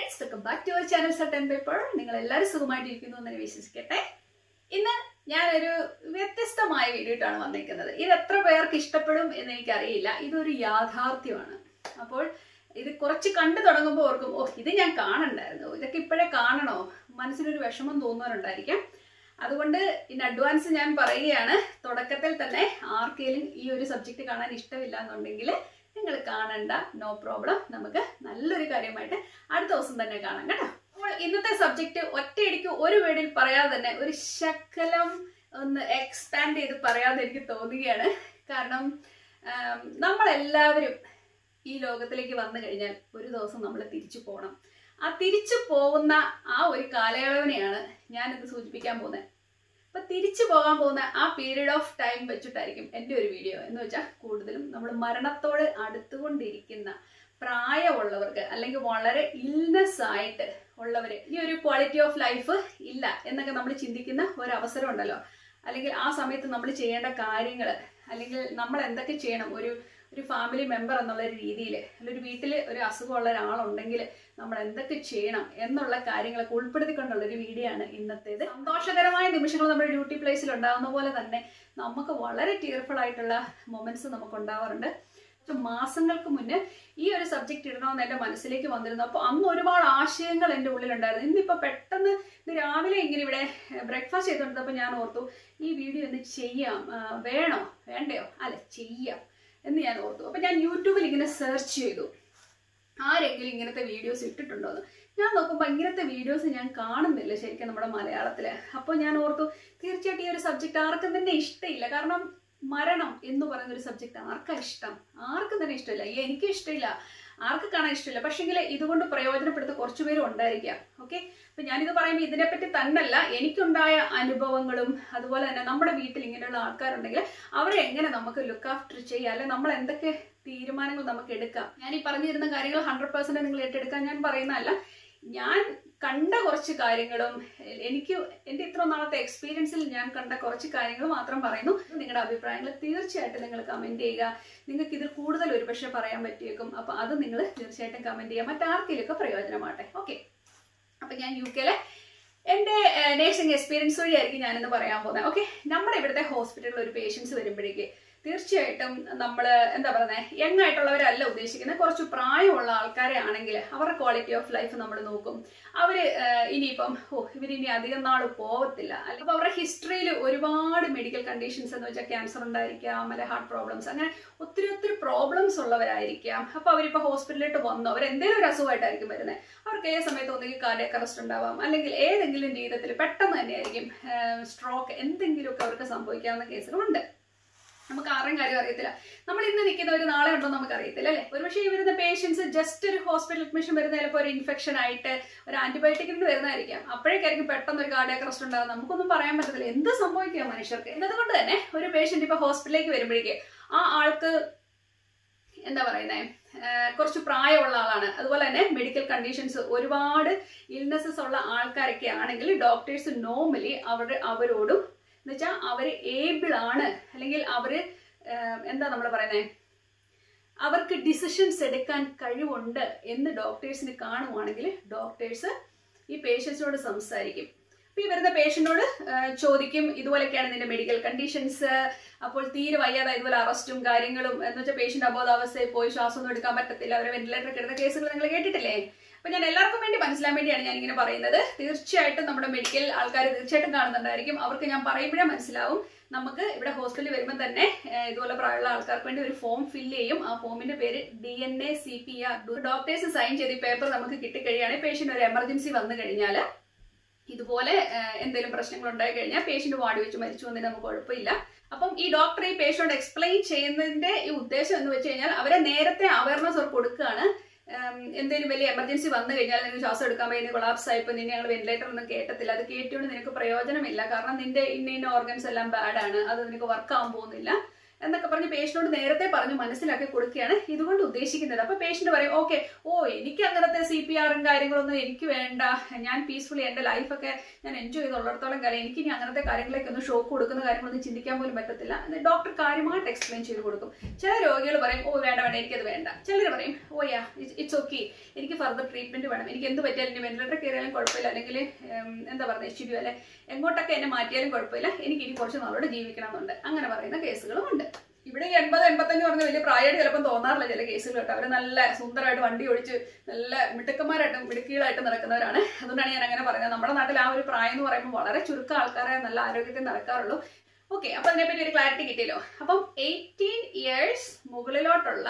Friends welcome back to അവർ channel set and paper നിങ്ങൾ എല്ലാവരും സുഖമായിട്ടിരിക്കുന്നു എന്ന് ഞാൻ വിശ്വസിക്കട്ടെ ഇന്ന് ഞാനൊരു വ്യത്യസ്തമായ വീഡിയോ ആയിട്ടാണ് വന്നിരിക്കുന്നത് ഇത് എത്ര പേർക്ക് ഇഷ്ടപ്പെടും എന്ന് എനിക്കറിയില്ല ഇതൊരു യാഥാർത്ഥ്യമാണ് അപ്പോൾ ഇത് കുറച്ച് കണ്ടു തുടങ്ങുമ്പോൾ ഓർക്കും ഓ ഇത് ഞാൻ കാണണ്ടായിരുന്നു ഇതൊക്കെ ഇപ്പോഴേ കാണണോ മനസ്സിനൊരു വിഷമം തോന്നുന്നവരുണ്ടായിരിക്കാം അതുകൊണ്ട് ഇൻ അഡ്വാൻസ് ഞാൻ പറയുകയാണ് തുടക്കത്തിൽ തന്നെ ആർക്കെങ്കിലും ഈ ഒരു സബ്ജക്റ്റ് കാണാൻ ഇഷ്ടമില്ല എന്നുണ്ടെങ്കിൽ നിങ്ങൾ കാണണ്ട നോ പ്രോബ്ലം നമുക്ക് നല്ലൊരു കാര്യമായിട്ട് അടുത്ത ദിവസം തന്നെ കാണാം കേട്ടോ അപ്പോൾ ഇന്നത്തെ സബ്ജക്റ്റ് ഒറ്റയടിക്ക് ഒരു വേർഡിൽ പറയാതെ തന്നെ ഒരു ശകലം ഒന്ന് എക്സ്പാൻഡ് ചെയ്ത് പറയാതെ എനിക്ക് തോന്നുകയാണ് കാരണം ആം, നമ്മളെല്ലാവരും ഈ ലോകത്തിലേക്ക് വന്നു കഴിഞ്ഞാൽ ഒരു ദിവസം നമ്മൾ തിരിച്ചു പോകണം ആ തിരിച്ചു പോകുന്ന ആ ഒരു കാലയളവിനെയാണ് ഞാനിത് സൂചിപ്പിക്കാൻ പോകുന്നത് അപ്പൊ തിരിച്ചു പോകാൻ പോകുന്ന ആ പീരീഡ് ഓഫ് ടൈം വെച്ചിട്ടായിരിക്കും എൻ്റെ ഒരു വീഡിയോ എന്ന് വെച്ചാൽ കൂടുതലും നമ്മൾ മരണത്തോട് അടുത്തുകൊണ്ടിരിക്കുന്ന പ്രായമുള്ളവർക്ക് അല്ലെങ്കിൽ വളരെ ഇൽനെസ് ആയിട്ട് ഉള്ളവര് ഈ ഒരു ക്വാളിറ്റി ഓഫ് ലൈഫ് ഇല്ല എന്നൊക്കെ നമ്മൾ ചിന്തിക്കുന്ന ഒരു അവസരം ഉണ്ടല്ലോ അല്ലെങ്കിൽ ആ സമയത്ത് നമ്മൾ ചെയ്യേണ്ട കാര്യങ്ങൾ അല്ലെങ്കിൽ നമ്മൾ എന്തൊക്കെ ചെയ്യണം ഒരു ഒരു ഫാമിലി മെമ്പർ എന്നുള്ള ഒരു രീതിയിൽ അല്ലെങ്കിൽ ഒരു വീട്ടിൽ ഒരു അസുഖമുള്ള ഒരാളുണ്ടെങ്കിൽ നമ്മൾ എന്തൊക്കെ ചെയ്യണം എന്നുള്ള കാര്യങ്ങളൊക്കെ ഉൾപ്പെടുത്തിക്കൊണ്ടുള്ള ഒരു വീഡിയോ ആണ് ഇന്നത്തേത് സന്തോഷകരമായ നിമിഷങ്ങൾ നമ്മുടെ ഡ്യൂട്ടി പ്ലേസിൽ ഉണ്ടാകുന്ന പോലെ തന്നെ നമുക്ക് വളരെ ടീർഫുൾ ആയിട്ടുള്ള മൊമെന്റ്സ് നമുക്ക് ഉണ്ടാവാറുണ്ട് കുറച്ച് മാസങ്ങൾക്ക് മുന്നേ ഈ ഒരു സബ്ജക്റ്റ് ഇടണമെന്ന് എൻ്റെ മനസ്സിലേക്ക് വന്നിരുന്നു അപ്പോൾ അന്ന് ഒരുപാട് ആശയങ്ങൾ എൻ്റെ ഉള്ളിലുണ്ടായിരുന്നു ഇന്നിപ്പോൾ പെട്ടെന്ന് ഇത് രാവിലെ ഇങ്ങനെ ഇവിടെ ബ്രേക്ക്ഫാസ്റ്റ് ചെയ്തുകൊണ്ടിരുന്നപ്പോൾ ഞാൻ ഓർത്തു ഈ വീഡിയോ ഒന്ന് ചെയ്യാം ആ, വേണോ വേണ്ടയോ അല്ല ചെയ്യാം എന്ന് ഞാൻ ഓർത്തു അപ്പം ഞാൻ യൂട്യൂബിൽ ഇങ്ങനെ സെർച്ച് ചെയ്തു ആരെങ്കിലും ഇങ്ങനത്തെ വീഡിയോസ് ഇട്ടിട്ടുണ്ടോ എന്ന് ഞാൻ നോക്കുമ്പോൾ ഇങ്ങനത്തെ വീഡിയോസ് ഞാൻ കാണുന്നില്ല ശരിക്കും നമ്മുടെ മലയാളത്തിൽ അപ്പോൾ ഞാൻ ഓർത്തു തീർച്ചയായിട്ടും ഈ ഒരു സബ്ജക്റ്റ് ആർക്കും തന്നെ ഇഷ്ടമില്ല കാരണം മരണം എന്ന് പറയുന്ന ഒരു സബ്ജക്റ്റ് ആർക്കാ ഇഷ്ടം ആർക്കും തന്നെ ഇഷ്ടമില്ല ഈ എനിക്ക് ഇഷ്ടമില്ല ആർക്ക് കാണാൻ ഇഷ്ടമില്ല പക്ഷെങ്കിൽ ഇതുകൊണ്ട് പ്രയോജനപ്പെടുത്ത കുറച്ചു പേരും ഉണ്ടായിരിക്കാം ഓക്കെ അപ്പൊ ഞാനിത് പറയുമ്പോൾ ഇതിനെപ്പറ്റി തന്നല്ല എനിക്കുണ്ടായ അനുഭവങ്ങളും അതുപോലെ തന്നെ നമ്മുടെ വീട്ടിൽ ഇങ്ങനെയുള്ള ആൾക്കാരുണ്ടെങ്കിൽ അവരെ എങ്ങനെ നമുക്ക് ലുക്ക് ആഫ്റ്റർ ചെയ്യാം അല്ലെ നമ്മൾ എന്തൊക്കെ തീരുമാനങ്ങൾ നമുക്ക് എടുക്കാം ഞാൻ ഈ പറഞ്ഞിരുന്ന കാര്യങ്ങൾ ഹൺഡ്രഡ് പെർസെന്റ് നിങ്ങൾ ഏറ്റെടുക്കാൻ ഞാൻ പറയുന്നതല്ല ഞാൻ കണ്ട കുറച്ച് കാര്യങ്ങളും എനിക്ക് എൻ്റെ ഇത്ര നാളത്തെ എക്സ്പീരിയൻസിൽ ഞാൻ കണ്ട കുറച്ച് കാര്യങ്ങൾ മാത്രം പറയുന്നു നിങ്ങളുടെ അഭിപ്രായങ്ങൾ തീർച്ചയായിട്ടും നിങ്ങൾ കമന്റ് ചെയ്യുക നിങ്ങൾക്ക് ഇതിൽ കൂടുതൽ ഒരുപക്ഷെ പറയാൻ പറ്റിയേക്കും അപ്പൊ അത് നിങ്ങൾ തീർച്ചയായിട്ടും കമന്റ് ചെയ്യുക മറ്റാർക്കെങ്കിലുമൊക്കെ പ്രയോജനമാട്ടെ ഓക്കെ അപ്പൊ ഞാൻ യു കെയിലെ എൻ്റെ നേഴ്സിംഗ് എക്സ്പീരിയൻസ് വഴിയായിരിക്കും ഞാനിന്ന് പറയാൻ പോകുന്നത് ഓക്കെ നമ്മുടെ ഇവിടുത്തെ ഹോസ്പിറ്റലിൽ ഒരു പേഷ്യൻസ് വരുമ്പോഴേക്ക് തീർച്ചയായിട്ടും നമ്മൾ എന്താ പറയുന്നത് യങ് ആയിട്ടുള്ളവരല്ല ഉദ്ദേശിക്കുന്നത് കുറച്ച് പ്രായമുള്ള ആൾക്കാരെ ആണെങ്കിൽ അവരുടെ ക്വാളിറ്റി ഓഫ് ലൈഫ് നമ്മൾ നോക്കും അവര് ഏഹ്, ഇനിയിപ്പം ഓ ഇവരിനി അധികം നാൾ പോവത്തില്ല അല്ലെങ്കിൽ അവരുടെ ഹിസ്റ്ററിയിൽ ഒരുപാട് മെഡിക്കൽ കണ്ടീഷൻസ് എന്ന് വെച്ചാൽ ക്യാൻസർ ഉണ്ടായിരിക്കാം അല്ലെ ഹാർട്ട് പ്രോബ്ലംസ് അങ്ങനെ ഒത്തിരി ഒത്തിരി പ്രോബ്ലംസ് ഉള്ളവരായിരിക്കാം അപ്പൊ അവരിപ്പോ ഹോസ്പിറ്റലിലോട്ട് വന്നു അവർ എന്തെങ്കിലും ഒരു അസുഖമായിട്ടായിരിക്കും വരുന്നത് അവർക്ക് ഏത് സമയത്ത് ഒന്നുകിൽ കാർഡിയക് അറസ്റ്റ് ഉണ്ടാവാം അല്ലെങ്കിൽ ഏതെങ്കിലും രീതിയിൽ പെട്ടെന്ന് തന്നെയായിരിക്കും സ്ട്രോക്ക് എന്തെങ്കിലുമൊക്കെ അവർക്ക് സംഭവിക്കാവുന്ന കേസുകളുണ്ട് നമുക്ക് ആരുടെയും കാര്യം അറിയത്തില്ല നമ്മൾ ഇന്ന് നിൽക്കുന്ന ഒരു നാളെ ഉണ്ടോ നമുക്ക് അറിയത്തില്ല അല്ലേ ഒരുപക്ഷെ ഈ വരുന്ന പേഷ്യൻസ് ജസ്റ്റ് ഒരു ഹോസ്പിറ്റൽ അഡ്മിഷൻ വരുന്ന ചിലപ്പോൾ ഒരു ഇൻഫെക്ഷൻ ആയിട്ട് ഒരു ആന്റിബയോട്ടിക്കിന് വരുന്നതായിരിക്കും അപ്പോഴേക്കായിരിക്കും പെട്ടെന്ന് ഒരു കാർഡിയക് അറസ്റ്റ് ഉണ്ടാകും നമുക്കൊന്നും പറയാൻ പറ്റത്തില്ല എന്ത് സംഭവിക്കുക മനുഷ്യർക്ക് എന്നതുകൊണ്ട് തന്നെ ഒരു പേഷ്യന്റ് ഇപ്പൊ ഹോസ്പിറ്റലിലേക്ക് വരുമ്പോഴേക്ക് ആ ആൾക്ക് എന്താ പറയുന്നേ ആഹ് കുറച്ച് പ്രായമുള്ള ആളാണ് അതുപോലെ തന്നെ മെഡിക്കൽ കണ്ടീഷൻസ് ഒരുപാട് ഇൽനെസ്സസ് ഉള്ള ആൾക്കാരൊക്കെ ആണെങ്കിൽ ഡോക്ടേഴ്സ് നോർമലി അവർ അവരോടും എന്ന് വെച്ചാൽ അവർ ഏബിൾ ആണ് അല്ലെങ്കിൽ അവര് ആഹ് എന്താ നമ്മൾ പറയുന്നത് അവർക്ക് ഡിസിഷൻസ് എടുക്കാൻ കഴിവുണ്ട് എന്ന് ഡോക്ടേഴ്സിന് കാണുവാണെങ്കിൽ ഡോക്ടേഴ്സ് ഈ പേഷ്യൻസിനോട് സംസാരിക്കും അപ്പൊ ഈ വരുന്ന പേഷ്യന്റിനോട് ചോദിക്കും ഇതുപോലെയൊക്കെയാണ് നിന്റെ മെഡിക്കൽ കണ്ടീഷൻസ് അപ്പോൾ തീരെ വയ്യാതെ ഇതുപോലെ അറസ്റ്റും കാര്യങ്ങളും എന്ന് വെച്ചാൽ പേഷ്യന്റ് അബോധാവസ്ഥയിൽ പോയി ശ്വാസം ഒന്നും എടുക്കാൻ പറ്റത്തില്ല അവരെ വെന്റിലേറ്റർ കിടന്ന കേസുകൾ നിങ്ങൾ കേട്ടിട്ടില്ലേ അപ്പൊ ഞാൻ എല്ലാവർക്കും വേണ്ടി മനസ്സിലാൻ വേണ്ടിയാണ് ഞാൻ ഇങ്ങനെ പറയുന്നത് തീർച്ചയായിട്ടും നമ്മുടെ മെഡിക്കൽ ആൾക്കാർ തീർച്ചയായിട്ടും കാണുന്നുണ്ടായിരിക്കും അവർക്ക് ഞാൻ പറയുമ്പോഴേ മനസ്സിലാവും നമുക്ക് ഇവിടെ ഹോസ്പിറ്റലിൽ വരുമ്പോൾ തന്നെ ഏഹ്, ഇതുപോലെ പ്രായമുള്ള ആൾക്കാർക്ക് വേണ്ടി ഒരു ഫോം ഫില്ല് ചെയ്യും ആ ഫോമിന്റെ പേര് D N A C P R doctors sign ചെയ്ത് ഈ പേപ്പർ നമുക്ക് കിട്ടിക്കഴിയുകയാണെങ്കിൽ പേഷ്യന്റ് ഒരു എമർജൻസി വന്നു കഴിഞ്ഞാൽ ഇതുപോലെ ഏഹ്, എന്തെങ്കിലും പ്രശ്നങ്ങൾ ഉണ്ടായി കഴിഞ്ഞാൽ പേഷ്യന്റ് വാടി വെച്ച് മരിച്ചു എന്നതിന് നമുക്ക് കുഴപ്പമില്ല അപ്പം ഈ ഡോക്ടർ ഈ പേഷ്യന്റ് എക്സ്പ്ലെയിൻ ചെയ്യുന്നതിന്റെ ഈ ഉദ്ദേശം എന്ന് വെച്ച് കഴിഞ്ഞാൽ അവരെ നേരത്തെ അവയർനെസ് അവർ കൊടുക്കുകയാണ് ഉം, എന്തെങ്കിലും വലിയ എമർജൻസി വന്നു കഴിഞ്ഞാൽ നിനക്ക് ശ്വാസം എടുക്കാൻ പറ്റുന്ന കൊളാപ്സ് ആയിപ്പോ നിന്നെ ഞങ്ങൾ വെന്റിലേറ്റർ ഒന്നും കേട്ടത്തില്ല അത് കേട്ടുകൊണ്ട് നിനക്ക് പ്രയോജനമില്ല കാരണം നിന്റെ ഇന്ന ഇന്ന ഓർഗൻസ് എല്ലാം ബാഡ് ആണ് അത് നിനക്ക് വർക്ക് ആവാൻ പോകുന്നില്ല എന്നൊക്കെ പറഞ്ഞ് പേഷ്യനോട് നേരത്തെ പറഞ്ഞ് മനസ്സിലാക്കി കൊടുക്കുകയാണ് ഇതുകൊണ്ട് ഉദ്ദേശിക്കുന്നത് അപ്പൊ പേഷ്യന്റ് പറയും ഓക്കെ ഓ എനിക്ക് അങ്ങനത്തെ സി പി ആറും കാര്യങ്ങളൊന്നും എനിക്ക് വേണ്ട ഞാൻ പീസ്ഫുള്ളി എന്റെ ലൈഫൊക്കെ ഞാൻ എൻജോയ് ചെയ്തുള്ളിടത്തോളം കാലം എനിക്ക് ഇനി അങ്ങനത്തെ കാര്യങ്ങളിലേക്കൊന്നും ഷോക്ക് കൊടുക്കുന്ന കാര്യങ്ങളൊന്നും ചിന്തിക്കാൻ പോലും പറ്റത്തില്ല എന്ന് ഡോക്ടർ കാര്യമായിട്ട് എക്സ്പ്ലെയിൻ ചെയ്ത് കൊടുക്കും ചില രോഗികൾ പറയും ഓ വേണ്ട വേണ്ട എനിക്കത് വേണ്ട ചിലർ പറയും ഓ യാ ഇറ്റ്സ് ഓക്കെ എനിക്ക് ഫർദർ ട്രീറ്റ്മെന്റ് വേണം എനിക്ക് എന്ത് പറ്റിയാലും ഇനി വെന്റിലേറ്റർ കയറിയാലും കുഴപ്പമില്ല അല്ലെങ്കിൽ എന്താ പറയുക എച്ച് ഡി അല്ലെ എങ്ങോട്ടൊക്കെ എന്നെ മാറ്റിയാലും കുഴപ്പമില്ല എനിക്ക് ഇനി കുറച്ച് നാളോട് ജീവിക്കണമെന്നുണ്ട് അങ്ങനെ പറയുന്ന കേസുകളും ഉണ്ട് ഇവിടെ ഈ എൺപത് എൺപത്തഞ്ച് പറഞ്ഞ വലിയ പ്രായമായിട്ട് ചിലപ്പോൾ തോന്നാറില്ല ചില കേസുകൾ കേട്ടോ അവർ നല്ല സുന്ദരമായിട്ട് വണ്ടി ഓടിച്ച് നല്ല മിടുക്കന്മാരായിട്ടും മിടുക്കികളായിട്ട് നടക്കുന്നവരാണ് അതുകൊണ്ടാണ് ഞാൻ അങ്ങനെ പറയുന്നത് നമ്മുടെ നാട്ടിൽ ആ ഒരു പ്രായം എന്ന് പറയുമ്പോൾ വളരെ ചുരുക്കം ആൾക്കാരെ നല്ല ആരോഗ്യത്തിൽ നടക്കാറുള്ളൂ ഓക്കെ അപ്പൊ അതിനെപ്പറ്റി ഒരു ക്ലാരിറ്റി കിട്ടിയല്ലോ അപ്പം എയ്റ്റീൻ ഇയേഴ്സ് മുകളിലോട്ടുള്ള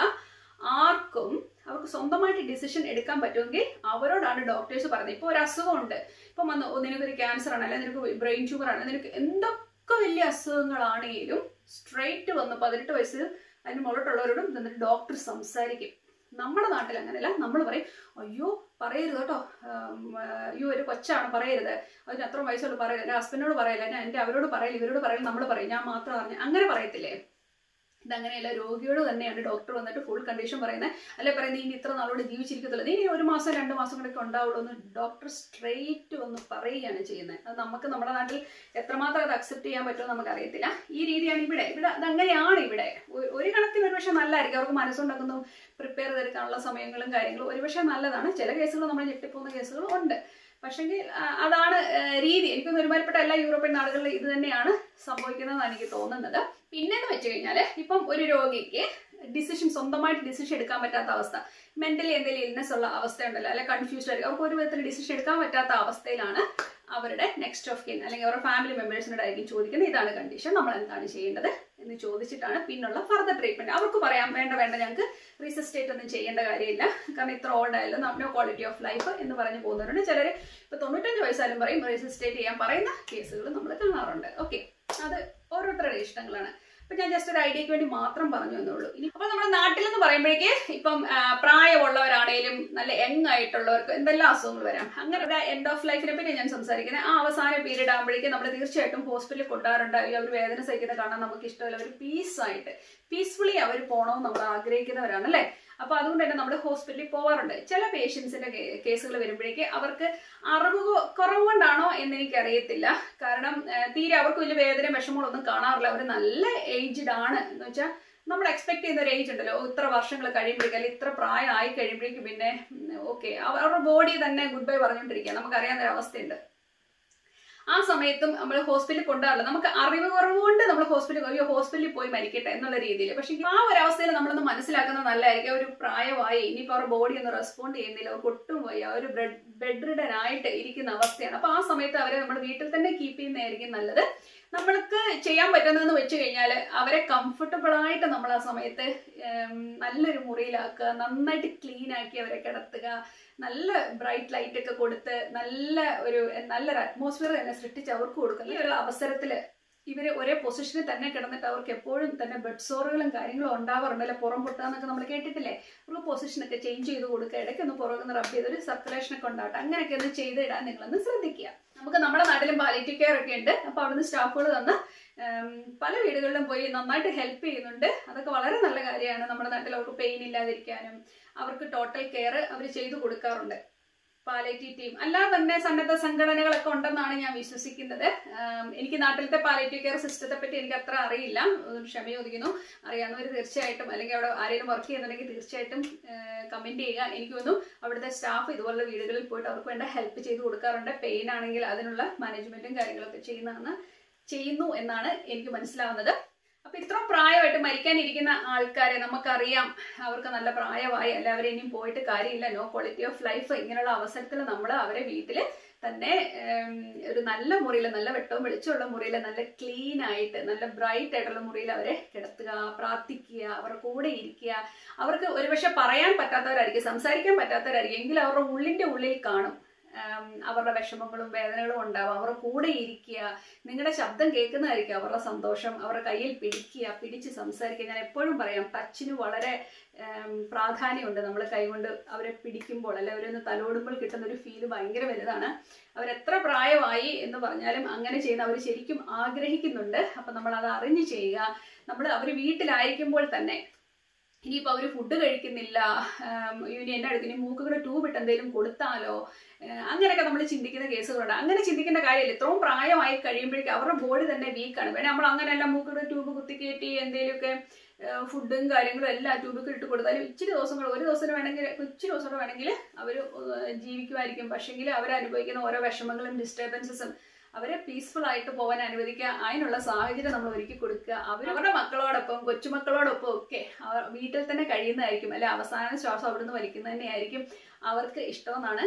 ആർക്കും അവർക്ക് സ്വന്തമായിട്ട് ഡിസിഷൻ എടുക്കാൻ പറ്റുമെങ്കിൽ അവരോടാണ് ഡോക്ടേഴ്സ് പറയുന്നത് ഇപ്പോൾ ഒരു അസുഖമുണ്ട് ഇപ്പം വന്ന് ഓ, നിനക്കൊരു ക്യാൻസർ ആണ് അല്ലെങ്കിൽ നിനക്ക് ബ്രെയിൻ ട്യൂമർ ആണ് നിനക്ക് എന്തൊക്കെ വലിയ അസുഖങ്ങളാണെങ്കിലും സ്ട്രെയിറ്റ് വന്ന് പതിനെട്ട് വയസ്സ് അതിന് മുകളിലോട്ടുള്ളവരോടും എന്നിട്ട് ഡോക്ടർ സംസാരിക്കും നമ്മുടെ നാട്ടിൽ അങ്ങനെയല്ല നമ്മൾ പറയും അയ്യോ പറയരുത് കേട്ടോ ആം, ആ, അയ്യോ ഒരു കൊച്ചാണ് പറയരുത് അതിന് അത്ര വയസ്സുള്ള പറയരുത് എൻ്റെ ഹസ്ബൻഡിനോട് പറയില്ല ഞാൻ എൻ്റെ അവരോട് പറയില്ല ഇവരോട് പറയില്ല നമ്മൾ പറയും ഞാൻ മാത്രം അറിഞ്ഞു അങ്ങനെ പറയത്തില്ലേ ഇതങ്ങനെയല്ല രോഗിയോട് തന്നെയാണ് ഡോക്ടർ വന്നിട്ട് ഫുൾ കണ്ടീഷൻ പറയുന്നത് അല്ലെ പറയുന്നത് ഇനി ഇത്ര നാളോട് ജീവിച്ചിരിക്കത്തില്ല നീ ഇനി ഒരു മാസം രണ്ട് മാസം കൂടെ ഉണ്ടാവുള്ളൂ എന്ന് ഡോക്ടർ സ്ട്രെയിറ്റ് വന്ന് പറയുകയാണ് ചെയ്യുന്നത് അത് നമുക്ക് നമ്മുടെ നാട്ടിൽ എത്രമാത്രം അത് അക്സെപ്റ്റ് ചെയ്യാൻ പറ്റുമോ നമുക്ക് അറിയത്തില്ല ഈ രീതിയാണ് ഇവിടെ ഇവിടെ അതങ്ങനെയാണ് ഇവിടെ ഒ- ഒരു കണക്കിന് ഒരുപക്ഷെ നല്ലതായിരിക്കും അവർക്ക് മനസ്സുകൊണ്ടൊന്ന് പ്രിപ്പയർ ചെയ്തെടുക്കാനുള്ള സമയങ്ങളും കാര്യങ്ങളും ഒരുപക്ഷെ നല്ലതാണ് ചില കേസുകൾ നമ്മൾ ഞെട്ടിപ്പോകുന്ന കേസുകളും ഉണ്ട് പക്ഷെങ്കിൽ അതാണ് ആ, രീതി എനിക്കൊന്ന് ഒരുമാതിരിപ്പെട്ട എല്ലാ യൂറോപ്യൻ നാടുകളിലും ഇത് തന്നെയാണ് സംഭവിക്കുന്നതെന്നാണ് എനിക്ക് തോന്നുന്നത് പിന്നെന്ന് വെച്ച് കഴിഞ്ഞാല് ഇപ്പം ഒരു രോഗിക്ക് ഡിസിഷൻ സ്വന്തമായിട്ട് ഡിസിഷൻ എടുക്കാൻ പറ്റാത്ത അവസ്ഥ മെന്റലി എന്തെങ്കിലും ഇൽനെസ് ഉള്ള അവസ്ഥ ഉണ്ടല്ലോ അല്ലെ കൺഫ്യൂസ്ഡ് ആയിരിക്കും അവർക്ക് ഒരു വിധത്തിൽ ഡിസിഷൻ എടുക്കാൻ പറ്റാത്ത അവസ്ഥയിലാണ് അവരുടെ നെക്സ്റ്റ് ഓഫ് കിൻ അല്ലെങ്കിൽ അവരുടെ ഫാമിലി മെമ്പേഴ്സിനോട് ആയിരിക്കും ചോദിക്കുന്നത് ഇതാണ് കണ്ടീഷൻ നമ്മൾ എന്താണ് ചെയ്യേണ്ടത് എന്ന് ചോദിച്ചിട്ടാണ് പിന്നുള്ള ഫർദർ ട്രീറ്റ്മെന്റ് അവർക്ക് പറയാം വേണ്ട വേണ്ട ഞങ്ങൾക്ക് റീസസ്റ്റേറ്റ് ഒന്നും ചെയ്യേണ്ട കാര്യമില്ല കാരണം ഇത്ര ഓൾഡ് ആയാലും നോ ക്വാളിറ്റി ഓഫ് ലൈഫ് എന്ന് പറഞ്ഞു പോകുന്നവരുണ്ട് ചിലർ ഇപ്പൊ തൊണ്ണൂറ്റഞ്ച് വയസ്സായാലും പറയും റീസസ്റ്റേറ്റ് ചെയ്യാൻ പറയുന്ന കേസുകൾ നമ്മൾ കാണാറുണ്ട് ഓക്കെ അത് ഓരോരുത്തരുടെ ഇഷ്ടങ്ങളാണ് അപ്പൊ ഞാൻ ജസ്റ്റ് ഒരു ഐഡിയക്ക് വേണ്ടി മാത്രം പറഞ്ഞു എന്നുള്ളൂ ഇനി അപ്പൊ നമ്മുടെ നാട്ടിൽ എന്ന് പറയുമ്പോഴേക്ക് ഇപ്പം ആ, പ്രായമുള്ളവരാണേലും നല്ല യങ് ആയിട്ടുള്ളവർക്ക് എന്തെല്ലാം അസുഖങ്ങൾ വരാം അങ്ങനെ ഒരു എൻഡ് ഓഫ് ലൈഫിനെ പറ്റി ഞാൻ സംസാരിക്കുന്നത് ആ അവസാന പീരീഡ് ആകുമ്പോഴേക്കും നമ്മൾ തീർച്ചയായിട്ടും ഹോസ്പിറ്റലിൽ കൊണ്ടുവരാറുണ്ട് അവർ വേദന സഹിക്കുന്ന കാണാൻ നമുക്ക് ഇഷ്ടമല്ല അവർ പീസായിട്ട് പീസ്ഫുള്ളി അവർ പോകണമെന്ന് നമ്മൾ ആഗ്രഹിക്കുന്നവരാണ് അല്ലേ അപ്പൊ അതുകൊണ്ട് തന്നെ നമ്മൾ ഹോസ്പിറ്റലിൽ പോവാറുണ്ട് ചില പേഷ്യൻസിന്റെ കേസുകൾ വരുമ്പോഴേക്ക് അവർക്ക് അറിവ് കൊ- കുറവ് കൊണ്ടാണോ എന്ന് എനിക്കറിയത്തില്ല കാരണം ആ, തീരെ അവർക്ക് വലിയ വേദന വിഷമങ്ങളൊന്നും കാണാറില്ല അവർ നല്ല ഏജ്ഡ് ആണ് എന്ന് വെച്ചാൽ നമ്മൾ എക്സ്പെക്ട് ചെയ്യുന്ന ഒരു ഏജ് ഉണ്ടല്ലോ ഓ, ഇത്ര വർഷങ്ങൾ കഴിയുമ്പോഴേക്കും അല്ലെങ്കിൽ ഇത്ര പ്രായം ആയി കഴിയുമ്പോഴേക്കും പിന്നെ ഓക്കെ അവരുടെ ബോഡി തന്നെ ഗുഡ് ബൈ പറഞ്ഞുകൊണ്ടിരിക്കുക നമുക്കറിയാവുന്ന ഒരു അവസ്ഥയുണ്ട് ആ സമയത്തും നമ്മൾ ഹോസ്പിറ്റലിൽ കൊണ്ടുപോകാറില്ല നമുക്ക് അറിവ് കുറവ് കൊണ്ട് നമ്മൾ ഹോസ്പിറ്റലിൽ അയ്യോ ഹോസ്പിറ്റലിൽ പോയി മരിക്കട്ടെ എന്നുള്ള രീതിയിൽ പക്ഷെ ആ ഒരു അവസ്ഥയിൽ നമ്മളൊന്ന് മനസ്സിലാക്കുന്നത് നല്ലതായിരിക്കും ഒരു പ്രായമായി ഇനിയിപ്പോൾ അവരുടെ ബോഡി ഒന്നും റെസ്പോണ്ട് ചെയ്യുന്നില്ല അവർക്ക് ഒട്ടും വയ്യ അവർ ബെഡ് റിഡൻ ആയിട്ട് ഇരിക്കുന്ന അവസ്ഥയാണ് അപ്പൊ ആ സമയത്ത് അവരെ നമ്മൾ വീട്ടിൽ തന്നെ കീപ്പ് ചെയ്യുന്നതായിരിക്കും നല്ലത് നമ്മൾക്ക് ചെയ്യാൻ പറ്റുന്നതെന്ന് വെച്ച് കഴിഞ്ഞാൽ അവരെ കംഫർട്ടബിൾ ആയിട്ട് നമ്മൾ ആ സമയത്ത് ഉം, നല്ലൊരു മുറിയിലാക്കുക നന്നായിട്ട് ക്ലീൻ ആക്കി അവരെ കിടത്തുക നല്ല ബ്രൈറ്റ് ലൈറ്റ് ഒക്കെ കൊടുത്ത് നല്ല ഒരു നല്ലൊരു അറ്റ്മോസ്ഫിയർ തന്നെ സൃഷ്ടിച്ച് അവർക്ക് കൊടുക്കുന്ന ഈ ഒരു അവസരത്തിൽ ഇവര് ഒരേ പൊസിഷനിൽ തന്നെ കിടന്നിട്ട് അവർക്ക് എപ്പോഴും തന്നെ ബെഡ് സോറുകളും കാര്യങ്ങളും ഉണ്ടാവാറുണ്ട് അല്ലെ പുറം പൊട്ടാന്നൊക്കെ നമ്മൾ കേട്ടിട്ടില്ലേ അവർക്ക് പൊസിഷനൊക്കെ ചേഞ്ച് ചെയ്ത് കൊടുക്കുക ഇടയ്ക്ക് ഒന്ന് പുറകുന്ന റബ്ബ് ചെയ്ത് ഒരു സർക്കുലേഷൻ ഒക്കെ ഉണ്ടാവട്ടെ അങ്ങനെയൊക്കെ ഒന്ന് ചെയ്തിടാൻ നിങ്ങളൊന്ന് ശ്രദ്ധിക്കുക നമുക്ക് നമ്മുടെ നാട്ടിലും പാലിറ്റീവ് കെയർ ഒക്കെ ഉണ്ട് അപ്പൊ അവിടുന്ന് സ്റ്റാഫുകൾ തന്ന് ഉം, പല വീടുകളിലും പോയി നന്നായിട്ട് ഹെൽപ്പ് ചെയ്യുന്നുണ്ട് അതൊക്കെ വളരെ നല്ല കാര്യമാണ് നമ്മുടെ നാട്ടിൽ അവർക്ക് പെയിൻ ഇല്ലാതിരിക്കാനും അവർക്ക് ടോട്ടൽ കെയർ അവർ ചെയ്തു കൊടുക്കാറുണ്ട് പാലേറ്റീവ് ടീം അല്ലാതെ തന്നെ സന്നദ്ധ സംഘടനകളൊക്കെ ഉണ്ടെന്നാണ് ഞാൻ വിശ്വസിക്കുന്നത് ആം, എനിക്ക് നാട്ടിലത്തെ പാലേറ്റീവ് കെയർ സിസ്റ്റത്തെ പറ്റി എനിക്ക് അത്ര അറിയില്ല ഒന്ന് ക്ഷമ ചോദിക്കുന്നു അറിയാവുന്നവർ തീർച്ചയായിട്ടും അല്ലെങ്കിൽ അവിടെ ആരെങ്കിലും വർക്ക് ചെയ്യുന്നുണ്ടെങ്കിൽ തീർച്ചയായിട്ടും കമന്റ് ചെയ്യുക എനിക്ക് തോന്നുന്നു അവിടുത്തെ സ്റ്റാഫ് ഇതുപോലുള്ള വീടുകളിൽ പോയിട്ട് അവർക്ക് വേണ്ട ഹെൽപ്പ് ചെയ്ത് കൊടുക്കാറുണ്ട് പെയിൻ ആണെങ്കിൽ അതിനുള്ള മാനേജ്മെന്റും കാര്യങ്ങളൊക്കെ ചെയ്യുന്നതാണ് ചെയ്യുന്നു എന്നാണ് എനിക്ക് മനസ്സിലാവുന്നത് അപ്പൊ ഇത്രയും പ്രായമായിട്ട് മരിക്കാനിരിക്കുന്ന ആൾക്കാരെ നമുക്കറിയാം അവർക്ക് നല്ല പ്രായമായി അല്ല അവരെ ഇനിയും പോയിട്ട് കാര്യമില്ല നോ ക്വാളിറ്റി ഓഫ് ലൈഫ് ഇങ്ങനെയുള്ള അവസരത്തിൽ നമ്മൾ അവരെ വീട്ടിൽ തന്നെ ഉം, ഒരു നല്ല മുറിയിൽ നല്ല വെട്ടവും വെളിച്ചമുള്ള മുറിയിൽ നല്ല ക്ലീൻ ആയിട്ട് നല്ല ബ്രൈറ്റ് ആയിട്ടുള്ള മുറിയിൽ അവരെ കിടത്തുക പ്രാർത്ഥിക്കുക അവരുടെ കൂടെ ഇരിക്കുക അവർക്ക് ഒരുപക്ഷെ പറയാൻ പറ്റാത്തവരായിരിക്കും സംസാരിക്കാൻ പറ്റാത്തവരായിരിക്കും എങ്കിലും അവരുടെ ഉള്ളിന്റെ ഉള്ളിൽ കാണും ആം, അവരുടെ വിഷമങ്ങളും വേദനകളും ഉണ്ടാവും അവരുടെ കൂടെ ഇരിക്കുക നിങ്ങളുടെ ശബ്ദം കേൾക്കുന്നതായിരിക്കും അവരുടെ സന്തോഷം അവരുടെ കയ്യിൽ പിടിക്കുക പിടിച്ച് സംസാരിക്കുക ഞാൻ എപ്പോഴും പറയാം ടച്ചിന് വളരെ ആം, പ്രാധാന്യമുണ്ട് നമ്മൾ കൈകൊണ്ട് അവരെ പിടിക്കുമ്പോൾ അല്ലെ അവരൊന്ന് തലോടുമ്പോൾ കിട്ടുന്ന ഒരു ഫീല് ഭയങ്കര വലുതാണ് അവരെത്ര പ്രായമായി എന്ന് പറഞ്ഞാലും അങ്ങനെ ചെയ്യുന്ന അവർ ശരിക്കും ആഗ്രഹിക്കുന്നുണ്ട് അപ്പം നമ്മൾ അത് അറിഞ്ഞ് ചെയ്യുക നമ്മൾ അവർ വീട്ടിലായിരിക്കുമ്പോൾ തന്നെ ഇനിയിപ്പോൾ അവർ ഫുഡ് കഴിക്കുന്നില്ല ആം, ഇനി എൻ്റെ അടുത്ത് ഇനി മൂക്കുകൂടെ ട്യൂബ് ഇട്ട് എന്തെങ്കിലും കൊടുത്താലോ ഏഹ് അങ്ങനെയൊക്കെ നമ്മൾ ചിന്തിക്കുന്ന കേസുകളുണ്ട് അങ്ങനെ ചിന്തിക്കേണ്ട കാര്യമില്ല ഇത്രയും പ്രായമായി കഴിയുമ്പോഴേക്കും അവരുടെ ബോഡി തന്നെ വീക്കാണ് വേണേ നമ്മൾ അങ്ങനെയല്ല മൂക്കുകൂടെ ട്യൂബ് കുത്തിക്കയറ്റി എന്തെങ്കിലുമൊക്കെ ഏഹ് ഫുഡും കാര്യങ്ങളും എല്ലാം ട്യൂബൊക്കെ ഇട്ട് കൊടുത്താലും ഇച്ചിരി ദിവസങ്ങൾ ഒരു ദിവസം വേണമെങ്കിൽ ഇച്ചിരി ദിവസം വേണമെങ്കിൽ അവർ ജീവിക്കുമായിരിക്കും പക്ഷെങ്കിൽ അവരനുഭവിക്കുന്ന ഓരോ വിഷമങ്ങളും ഡിസ്റ്റർബൻസസും അവരെ പീസ്ഫുൾ ആയിട്ട് പോകാൻ അനുവദിക്കുക അതിനുള്ള സാഹചര്യം നമ്മൾ ഒരുക്കി കൊടുക്കുക അവർ അവരുടെ മക്കളോടൊപ്പം കൊച്ചുമക്കളോടൊപ്പം ഒക്കെ അവർ വീട്ടിൽ തന്നെ കഴിയുന്നതായിരിക്കും അല്ലെ അവസാന ശ്വാസം അവിടുന്ന് വലിക്കുന്നത് തന്നെയായിരിക്കും അവർക്ക് ഇഷ്ടമെന്നാണ്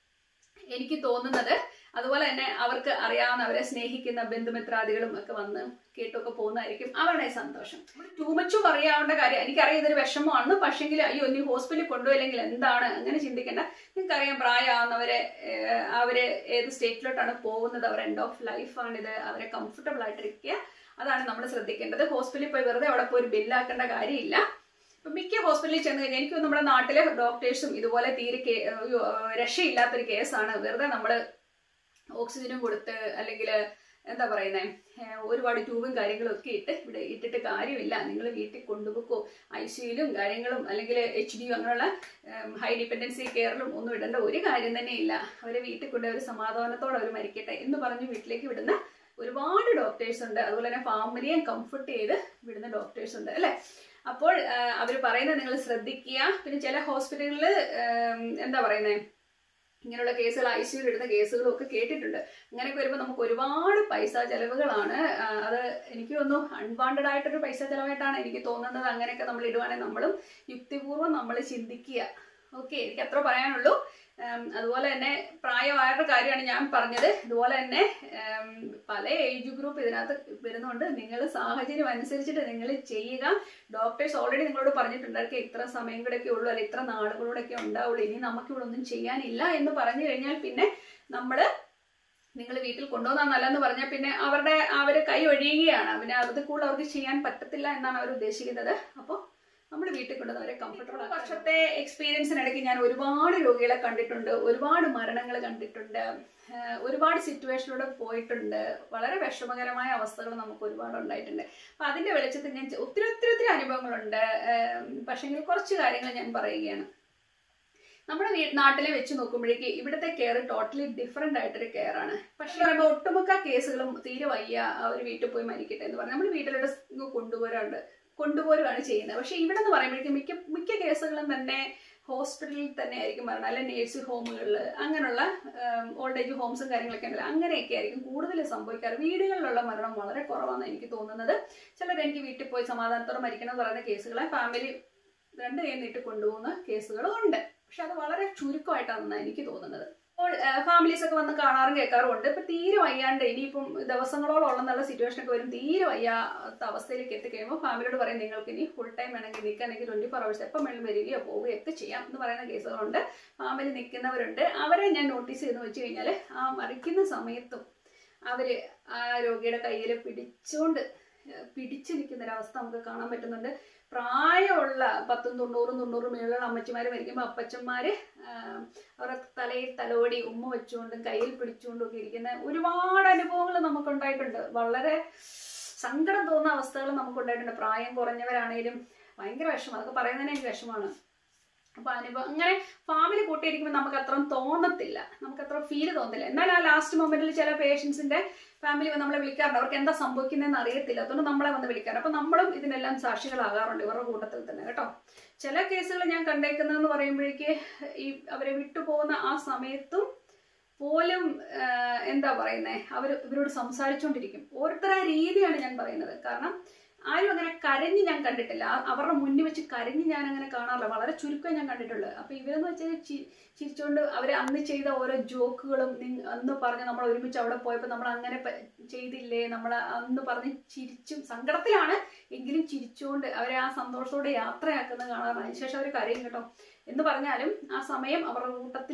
എനിക്ക് തോന്നുന്നത് അതുപോലെ തന്നെ അവർക്ക് അറിയാവുന്ന അവരെ സ്നേഹിക്കുന്ന ബന്ധുമിത്രാദികളും ഒക്കെ വന്ന് കേട്ടൊക്കെ പോകുന്നതായിരിക്കും അവരുടെ സന്തോഷം ടൂ മച്ചും അറിയാവേണ്ട കാര്യം എനിക്കറിയാം ഇതൊരു വിഷമമാണ് പക്ഷെങ്കിൽ അയ്യോ നീ ഹോസ്പിറ്റലിൽ കൊണ്ടുപോയില്ലെങ്കിൽ എന്താണ് അങ്ങനെ ചിന്തിക്കേണ്ട നിങ്ങൾക്കറിയാം പ്രായമാവുന്നവരെ ഏഹ്, അവര് ഏത് സ്റ്റേറ്റിലോട്ടാണ് പോകുന്നത് അവർ എൻഡ് ഓഫ് ലൈഫാണിത് അവരെ കംഫർട്ടബിൾ ആയിട്ടിരിക്കുക അതാണ് നമ്മൾ ശ്രദ്ധിക്കേണ്ടത് ഹോസ്പിറ്റലിൽ പോയി വെറുതെ അവിടെ പോയി ഒരു ബില്ലാക്കേണ്ട കാര്യമില്ല ഇപ്പൊ മിക്ക ഹോസ്പിറ്റലിൽ ചെന്ന് കഴിഞ്ഞാൽ എനിക്ക് തോന്നുന്നു നമ്മുടെ നാട്ടിലെ ഡോക്ടേഴ്സും ഇതുപോലെ തീരെ കേ- അയ്യോ, രക്ഷയില്ലാത്തൊരു കേസാണ് വെറുതെ നമ്മൾ ഓക്സിജനും കൊടുത്ത് അല്ലെങ്കിൽ എന്താ പറയുന്നത് ഒരുപാട് ട്യൂബും കാര്യങ്ങളും ഒക്കെ ഇട്ട് ഇവിടെ ഇട്ടിട്ട് കാര്യമില്ല നിങ്ങൾ വീട്ടിൽ കൊണ്ടുപോക്കോ ഐ സിയിലും കാര്യങ്ങളും അല്ലെങ്കിൽ എച്ച് ഡിയും അങ്ങനെയുള്ള ഹൈ ഡിപ്പെൻഡൻസി കെയറിലും ഒന്നും ഇടേണ്ട ഒരു കാര്യം തന്നെ ഇല്ല അവരെ വീട്ടിൽ കൊണ്ട് ഒരു സമാധാനത്തോടെ അവർ മരിക്കട്ടെ എന്ന് പറഞ്ഞ് വീട്ടിലേക്ക് വിടുന്ന ഒരുപാട് ഡോക്ടേഴ്സ് ഉണ്ട് അതുപോലെ തന്നെ ഫാമിലിയെ കംഫർട്ട് ചെയ്ത് വിടുന്ന ഡോക്ടേഴ്സ് ഉണ്ട് അല്ലേ അപ്പോൾ അവർ പറയുന്നത് നിങ്ങൾ ശ്രദ്ധിക്കുക പിന്നെ ചില ഹോസ്പിറ്റലുകളിൽ എന്താ പറയുന്നത് ഇങ്ങനെയുള്ള കേസുകൾ ഐ സിയിൽ ഇടുന്ന കേസുകളും ഒക്കെ കേട്ടിട്ടുണ്ട് അങ്ങനെയൊക്കെ വരുമ്പോൾ നമുക്ക് ഒരുപാട് പൈസ ചെലവുകളാണ് ആ, അത് എനിക്ക് തോന്നുന്നു അൺവാണ്ടഡ് ആയിട്ടൊരു പൈസ ചെലവായിട്ടാണ് എനിക്ക് തോന്നുന്നത് അങ്ങനെയൊക്കെ നമ്മൾ ഇടുവാണെങ്കിൽ നമ്മളും യുക്തിപൂർവ്വം നമ്മൾ ചിന്തിക്കുക ഓക്കെ എനിക്ക് അത്ര പറയാനുള്ളൂ ഉം, അതുപോലെ തന്നെ പ്രായമായവരുടെ കാര്യമാണ് ഞാൻ പറഞ്ഞത് ഇതുപോലെ തന്നെ ഉം, പല ഏജ് ഗ്രൂപ്പ് ഇതിനകത്ത് വരുന്നുണ്ട് നിങ്ങൾ സാഹചര്യം അനുസരിച്ചിട്ട് നിങ്ങൾ ചെയ്യുക ഡോക്ടേഴ്സ് ഓൾറെഡി നിങ്ങളോട് പറഞ്ഞിട്ടുണ്ടായിരിക്കും ഇത്ര സമയം കൂടെയൊക്കെ ഉള്ളൂ അല്ലെ ഇത്ര നാളുകളൂടെയൊക്കെ ഉണ്ടാവുള്ളൂ ഇനി നമുക്ക് ഇവിടെ ഒന്നും ചെയ്യാനില്ല എന്ന് പറഞ്ഞു കഴിഞ്ഞാൽ പിന്നെ നമ്മൾ നിങ്ങൾ വീട്ടിൽ കൊണ്ടുവന്നാൽ നല്ലതെന്ന് പറഞ്ഞാൽ പിന്നെ അവരുടെ അവര് കൈ ഒഴിയുകയാണ് പിന്നെ അത് കൂടുതൽ അവർക്ക് ചെയ്യാൻ പറ്റത്തില്ല എന്നാണ് അവർ ഉദ്ദേശിക്കുന്നത് അപ്പോൾ നമ്മൾ വീട്ടിൽ കൊണ്ടുവന്നവരെ കംഫർട്ടബിൾ വർഷത്തെ എക്സ്പീരിയൻസിനിടയ്ക്ക് ഞാൻ ഒരുപാട് രോഗികളെ കണ്ടിട്ടുണ്ട് ഒരുപാട് മരണങ്ങൾ കണ്ടിട്ടുണ്ട് ആഹ് ഒരുപാട് സിറ്റുവേഷനിലൂടെ പോയിട്ടുണ്ട് വളരെ വിഷമകരമായ അവസ്ഥകൾ നമുക്ക് ഒരുപാട് ഉണ്ടായിട്ടുണ്ട് അപ്പൊ അതിന്റെ വെളിച്ചത്തിൽ ഞാൻ ചെ- ഒത്തിരി ഒത്തിരി ഒത്തിരി അനുഭവങ്ങളുണ്ട് പക്ഷെങ്കിൽ കുറച്ച് കാര്യങ്ങൾ ഞാൻ പറയുകയാണ് നമ്മുടെ വീ നാട്ടിലെ വെച്ച് നോക്കുമ്പോഴേക്ക് ഇവിടുത്തെ കെയർ ടോട്ടലി ഡിഫറെന്റ് ആയിട്ടൊരു കെയർ ആണ് പക്ഷെ പറയുമ്പോൾ ഒട്ടുമിക്ക കേസുകളും തീരെ വയ്യ അവർ വീട്ടിൽ പോയി മരിക്കട്ടെ എന്ന് പറഞ്ഞാൽ നമ്മൾ വീട്ടിലോട്ട് ഇങ്ങ് കൊണ്ടുപോരാണ്ട് കൊണ്ടുപോരുകയാണ് ചെയ്യുന്നത് പക്ഷെ ഇവിടെ എന്ന് പറയുമ്പോഴേക്കും മിക്ക മിക്ക കേസുകളും തന്നെ ഹോസ്പിറ്റലിൽ തന്നെ ആയിരിക്കും മരണം അല്ലെങ്കിൽ നേഴ്സിംഗ് ഹോമുകളിൽ അങ്ങനെയുള്ള ഓൾഡ് ഏജ് ഹോംസും കാര്യങ്ങളൊക്കെ ഉണ്ടല്ലോ അങ്ങനെയൊക്കെ ആയിരിക്കും കൂടുതൽ സംഭവിക്കാറ് വീടുകളിലുള്ള മരണം വളരെ കുറവാണെന്ന് എനിക്ക് തോന്നുന്നത് ചിലർ എനിക്ക് വീട്ടിൽ പോയി സമാധാനത്തോടെ മരിക്കണം എന്ന് പറയുന്ന കേസുകളെ ഫാമിലി രണ്ട് കൈ നീട്ടി കൊണ്ടുപോകുന്ന കേസുകളും ഉണ്ട് പക്ഷെ അത് വളരെ ചുരുക്കമായിട്ടാണെന്ന് എനിക്ക് തോന്നുന്നത് അപ്പോൾ ഫാമിലീസ് ഒക്കെ വന്ന് കാണാറും കേൾക്കാറും ഉണ്ട് ഇപ്പൊ തീരെ വയ്യാണ്ട് ഇനിയിപ്പം ദിവസങ്ങളോളം ഉള്ള സിറ്റുവേഷൻ ഒക്കെ വരും തീരെ വയ്യാത്ത അവസ്ഥയിലേക്ക് എത്തിക്കഴിയുമ്പോൾ ഫാമിലിയോട് പറയും നിങ്ങൾക്ക് ഇനി ഫുൾ ടൈം വേണമെങ്കിൽ നിൽക്കാനെങ്കിൽ ട്വന്റി ഫോർ അവേഴ്സ് എപ്പം വേണം വരികയോ പോവുകയോ ഒക്കെ ചെയ്യാം എന്ന് പറയുന്ന കേസുകളുണ്ട് ഫാമിലി നിൽക്കുന്നവരുണ്ട് അവരെ ഞാൻ നോട്ടീസ് ചെയ്തെന്ന് വെച്ച് കഴിഞ്ഞാൽ ആ മറിക്കുന്ന സമയത്തും അവര് ആ രോഗിയുടെ കയ്യിൽ പിടിച്ചുകൊണ്ട് ഏഹ് പിടിച്ചു നിൽക്കുന്ന ഒരു അവസ്ഥ നമുക്ക് കാണാൻ പറ്റുന്നുണ്ട് പ്രായമുള്ള പത്തും തൊണ്ണൂറും തൊണ്ണൂറും മേലുള്ള അമ്മച്ചിമാർ മരിക്കുമ്പോൾ അപ്പച്ചന്മാര് ആഹ് അവരുടെ തലയിൽ തലോടി ഉമ്മ വെച്ചുകൊണ്ടും കയ്യിൽ പിടിച്ചുകൊണ്ടും ഒക്കെ ഇരിക്കുന്ന ഒരുപാട് അനുഭവങ്ങൾ നമുക്കുണ്ടായിട്ടുണ്ട് വളരെ സങ്കടം തോന്നുന്ന അവസ്ഥകൾ നമുക്കുണ്ടായിട്ടുണ്ട് പ്രായം കുറഞ്ഞവരാണേലും ഭയങ്കര വിഷമം അതൊക്കെ പറയുന്നതിന് എനിക്ക് വിഷമമാണ് അപ്പൊ അനുഭവം അങ്ങനെ ഫാമിലി കൂട്ടിയിരിക്കുമ്പോൾ നമുക്ക് അത്ര തോന്നത്തില്ല നമുക്ക് അത്ര ഫീൽ തോന്നത്തില്ല എന്നാൽ ആ ലാസ്റ്റ് മൊമെന്റിൽ ചില പേഷ്യൻസിന്റെ ഫാമിലി നമ്മളെ വിളിക്കാറുണ്ട് അവർക്ക് എന്താ സംഭവിക്കുന്നതെന്ന് അറിയത്തില്ല അതുകൊണ്ട് നമ്മളെ വന്ന് വിളിക്കാറുണ്ട് അപ്പൊ നമ്മളും ഇതിനെല്ലാം സാക്ഷികളാകാറുണ്ട് ഇവരുടെ കൂട്ടത്തിൽ തന്നെ കേട്ടോ ചില കേസുകൾ ഞാൻ കണ്ടേക്കുന്നതെന്ന് പറയുമ്പോഴേക്ക് ഈ അവരെ വിട്ടുപോകുന്ന ആ സമയത്തും പോലും ആഹ്, എന്താ പറയുന്നേ അവർ ഇവരോട് സംസാരിച്ചുകൊണ്ടിരിക്കും ഓരോരുത്തരുടെ രീതിയാണ് ഞാൻ പറയുന്നത് കാരണം ആരും അങ്ങനെ കരഞ്ഞ് ഞാൻ കണ്ടിട്ടില്ല ആ- അവരുടെ മുന്നിൽ വെച്ച് കരഞ്ഞ് ഞാൻ അങ്ങനെ കാണാറില്ല വളരെ ചുരുക്കം ഞാൻ കണ്ടിട്ടുള്ളൂ അപ്പൊ ഇവരെന്ന് വെച്ചാൽ ചി- ചിരിച്ചുകൊണ്ട് അവർ അന്ന് ചെയ്ത ഓരോ ജോക്കുകളും നിങ്ങ- അന്ന് പറഞ്ഞ് നമ്മൾ ഒരുമിച്ച് അവിടെ പോയപ്പോൾ നമ്മൾ അങ്ങനെ പ- ചെയ്തില്ലേ നമ്മൾ അന്ന് പറഞ്ഞ് ചിരിച്ചും സങ്കടത്തിലാണ് എങ്കിലും ചിരിച്ചുകൊണ്ട് അവരെ ആ സന്തോഷത്തോടെ യാത്രയാക്കുന്നത് കാണാറാണ് അതിനുശേഷം അവർ കരയും കേട്ടോ എന്ന് പറഞ്ഞാലും ആ സമയം അവരുടെ കൂട്ടത്തിൽ ഇരിക്കുന്ന